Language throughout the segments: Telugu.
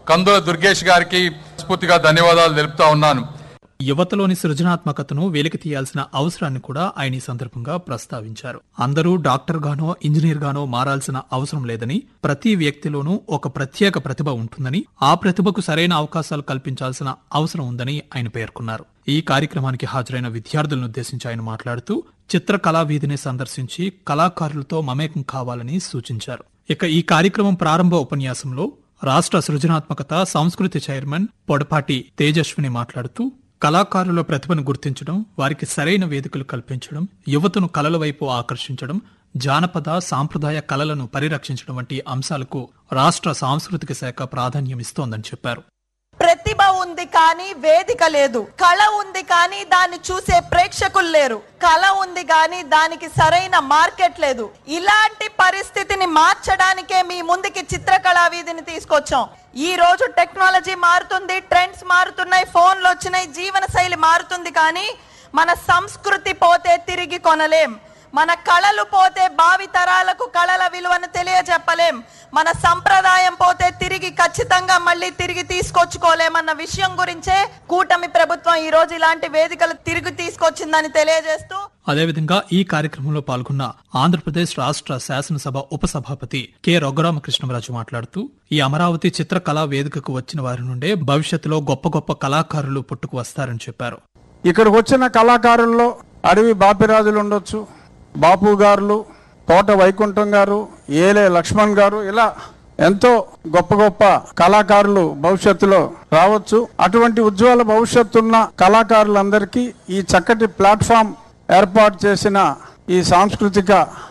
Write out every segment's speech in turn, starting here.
కందుల దుర్గేష్ గారికి స్ఫూర్తిగా ధన్యవాదాలు తెలుపుతా ఉన్నాను యువతలోని సృజనాత్మకతను వెలికి తీయాల్సిన అవసరాన్ని కూడా ఆయన ఈ సందర్భంగా ప్రస్తావించారు అందరూ డాక్టర్ గానో ఇంజనీర్ గానో మారాల్సిన అవసరం లేదని ప్రతి వ్యక్తిలోనూ ఒక ప్రత్యేక ప్రతిభ ఉంటుందని ఆ ప్రతిభకు సరైన అవకాశాలు కల్పించాల్సిన అవసరం ఉందని ఆయన పేర్కొన్నారు ఈ కార్యక్రమానికి హాజరైన విద్యార్థులను ఉద్దేశించి ఆయన మాట్లాడుతూ చిత్రకళా వీధిని సందర్శించి కళాకారులతో మమేకం కావాలని సూచించారు ఇక ఈ కార్యక్రమం ప్రారంభ ఉపన్యాసంలో రాష్ట్ర సృజనాత్మకత సంస్కృతి చైర్మన్ పొడపాటి తేజస్విని మాట్లాడుతూ కళాకారుల ప్రతిభను గుర్తించడం వారికి సరైన వేదికలు కల్పించడం యువతను కళల వైపు ఆకర్షించడం జానపద సాంప్రదాయ కళలను పరిరక్షించడం వంటి అంశాలకు రాష్ట్ర సాంస్కృతిక శాఖ ప్రాధాన్యమిస్తోందని చెప్పారు ప్రతిభ ఉంది కానీ వేదిక లేదు కళ ఉంది కానీ దాన్ని చూసే ప్రేక్షకులు లేరు కళ ఉంది కానీ దానికి సరైన మార్కెట్ లేదు ఇలాంటి పరిస్థితిని మార్చడానికే మీ ముందుకి చిత్రకళా వీధిని తీసుకొచ్చాం ఈ రోజు టెక్నాలజీ మారుతుంది ట్రెండ్స్ మారుతున్నాయి ఫోన్లు వచ్చినాయి జీవన శైలి మారుతుంది కానీ మన సంస్కృతి పోతే తిరిగి కొనలేం మన కళలు పోతే భావి తరాలకు కళల విలువను తెలియజెప్పలేం మన సంప్రదాయం పోతే తిరిగి ఖచ్చితంగా మళ్ళీ తిరిగి తీసుకొచ్చుకోలేమన్న విషయం గురించే కూటమి ప్రభుత్వం ఈ రోజు ఇలాంటి వేదికలు తిరిగి తీసుకొచ్చిందని తెలియజేస్తూ అదేవిధంగా ఈ కార్యక్రమంలో పాల్గొన్న ఆంధ్రప్రదేశ్ రాష్ట్ర శాసనసభ ఉపసభాపతి కె రఘురామకృష్ణరాజు మాట్లాడుతూ ఈ అమరావతి చిత్రకళా వేదికకు వచ్చిన వారి నుండే భవిష్యత్తులో గొప్ప గొప్ప కళాకారులు పుట్టుకు వస్తారని చెప్పారు ఇక్కడికి వచ్చిన కళాకారుల్లో అడవి బాపిరాజులు ఉండొచ్చు బాపు గారులు తోట వైకుంఠం గారు ఏలే లక్ష్మణ్ గారు ఇలా ఎంతో గొప్ప గొప్ప కళాకారులు భవిష్యత్తులో రావచ్చు అటువంటి ఉజ్వల భవిష్యత్తున్న కళాకారులందరికీ ఈ చక్కటి ప్లాట్ఫామ్ ఏర్పాటు చేసిన ఈ సాంస్కృతిక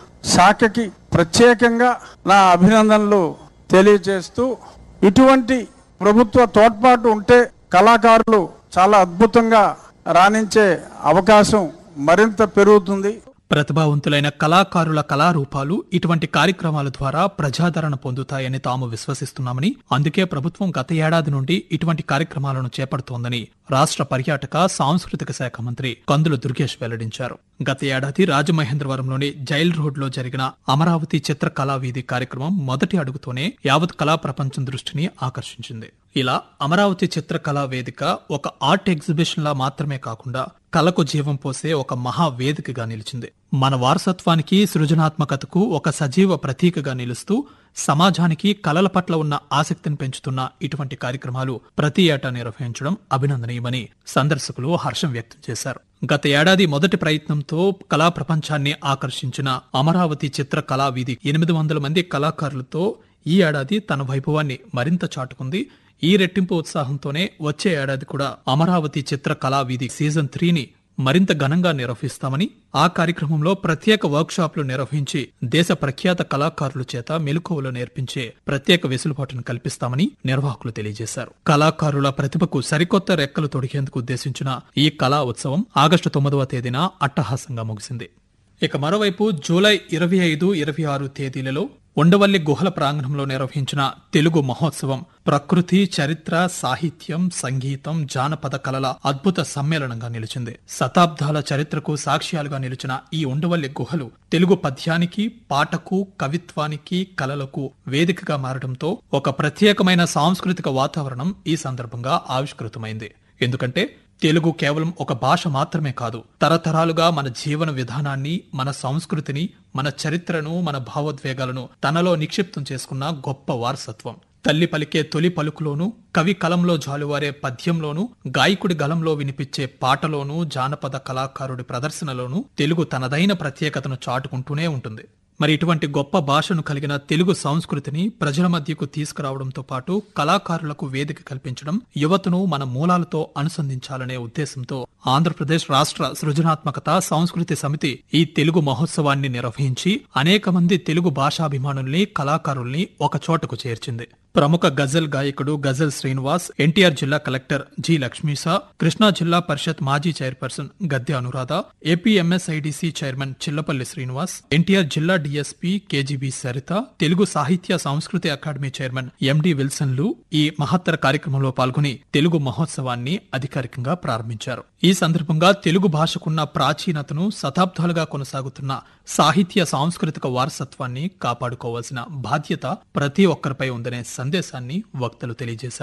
శాఖకి ప్రత్యేకంగా నా అభినందనలు తెలియజేస్తూ ఇటువంటి ప్రభుత్వ తోడ్పాటు ఉంటే కళాకారులు చాలా అద్భుతంగా రాణించే అవకాశం మరింత పెరుగుతుంది ప్రతిభావంతులైన కళాకారుల కళారూపాలు ఇటువంటి కార్యక్రమాల ద్వారా ప్రజాదరణ పొందుతాయని తాము విశ్వసిస్తున్నామని అందుకే ప్రభుత్వం గత ఏడాది నుండి ఇటువంటి కార్యక్రమాలను చేపడుతోందని రాష్ట్ర పర్యాటక సాంస్కృతిక శాఖ మంత్రి కందుల దుర్గేష్ వెల్లడించారు గత ఏడాది రాజమహేంద్రవరంలోని జైల్ రోడ్ లో జరిగిన అమరావతి చిత్రకళా వీధి కార్యక్రమం మొదటి అడుగుతోనే యావత్ కళా ప్రపంచం దృష్టిని ఆకర్షించింది ఇలా అమరావతి చిత్రకళా వేదిక ఒక ఆర్ట్ ఎగ్జిబిషన్ లా మాత్రమే కాకుండా కళకు జీవం పోసే ఒక మహా వేదికగా నిలిచింది మన వారసత్వానికి సృజనాత్మకతకు ఒక సజీవ ప్రతీకగా నిలుస్తూ సమాజానికి కళల పట్ల ఉన్న ఆసక్తిని పెంచుతున్న ఇటువంటి కార్యక్రమాలు ప్రతి ఏటా నిర్వహించడం అభినందనీయమని సందర్శకులు హర్షం వ్యక్తం చేశారు గత ఏడాది మొదటి ప్రయత్నంతో కళా ప్రపంచాన్ని ఆకర్షించిన అమరావతి చిత్ర కళా వీధి ఎనిమిది వందల మంది కళాకారులతో ఈ ఏడాది తన వైభవాన్ని మరింత చాటుకుంది ఈ రెట్టింపు ఉత్సాహంతోనే వచ్చే ఏడాది కూడా అమరావతి చిత్ర కళా వీధి సీజన్ త్రీని మరింత ఘనంగా నిర్వహిస్తామని ఆ కార్యక్రమంలో ప్రత్యేక వర్క్షాప్లు నిర్వహించి దేశ ప్రఖ్యాత కళాకారుల చేత మెలకువలు నేర్పించే ప్రత్యేక వెసులుబాటును కల్పిస్తామని నిర్వాహకులు తెలియజేశారు కళాకారుల ప్రతిభకు సరికొత్త రెక్కలు తొడిగేందుకు ఉద్దేశించిన ఈ కళా ఉత్సవం ఆగస్టు తొమ్మిదవ తేదీన అట్టహాసంగా ముగిసింది ఇక మరోవైపు జూలై ఇరవై ఐదు ఇరవై ఆరు తేదీలలో ఉండవల్లి గుహల ప్రాంగణంలో నిర్వహించిన తెలుగు మహోత్సవం ప్రకృతి చరిత్ర సాహిత్యం సంగీతం జానపద కళల అద్భుత సమ్మేళనంగా నిలిచింది శతాబ్దాల చరిత్రకు సాక్ష్యాలుగా నిలిచిన ఈ ఉండవల్లి గుహలు తెలుగు పద్యానికి పాటకు కవిత్వానికి కళలకు వేదికగా మారడంతో ఒక ప్రత్యేకమైన సాంస్కృతిక వాతావరణం ఈ సందర్భంగా ఆవిష్కృతమైంది ఎందుకంటే తెలుగు కేవలం ఒక భాష మాత్రమే కాదు తరతరాలుగా మన జీవన విధానాన్ని మన సంస్కృతిని మన చరిత్రను మన భావోద్వేగాలను తనలో నిక్షిప్తం చేసుకున్న గొప్ప వారసత్వం తల్లి పలికే తొలి పలుకులోను కవి కలంలో జాలువారే పద్యంలోను గాయకుడి గలంలో వినిపించే పాటలోను జానపద కళాకారుడి ప్రదర్శనలోను తెలుగు తనదైన ప్రత్యేకతను చాటుకుంటూనే ఉంటుంది మరి ఇటువంటి గొప్ప భాషను కలిగిన తెలుగు సంస్కృతిని ప్రజల మధ్యకు తీసుకురావడంతో పాటు కళాకారులకు వేదిక కల్పించడం యువతను మన మూలాలతో అనుసంధించాలనే ఉద్దేశంతో ఆంధ్రప్రదేశ్ రాష్ట్ర సృజనాత్మకత సంస్కృతి సమితి ఈ తెలుగు మహోత్సవాన్ని నిర్వహించి అనేక మంది తెలుగు భాషాభిమానుల్ని కళాకారుల్ని ఒక చోటకు చేర్చింది ప్రముఖ గజల్ గాయకుడు గజల్ శ్రీనివాస్ ఎన్టీఆర్ జిల్లా కలెక్టర్ జి లక్ష్మీసా కృష్ణా జిల్లా పరిషత్ మాజీ chairperson Gadde Anuradha APMSIDC chairman Chillapalli Srinivas NTR జిల్లా డీఎస్పీ కేజీబీ సరిత తెలుగు సాహిత్య సంస్కృతి అకాడమీ చైర్మన్ ఎండి విల్సన్లు ఈ మహత్తర కార్యక్రమంలో పాల్గొని తెలుగు మహోత్సవాన్ని అధికారికంగా ప్రారంభించారు ఈ సందర్భంగా తెలుగు భాషకున్న ప్రాచీనతను శతాబ్దాలుగా కొనసాగుతున్న సాహిత్య సాంస్కృతిక వారసత్వాన్ని కాపాడుకోవాల్సిన బాధ్యత ప్రతి ఒక్కరిపై ఉందనే సందేశాన్ని వక్తలు తెలియజేశారు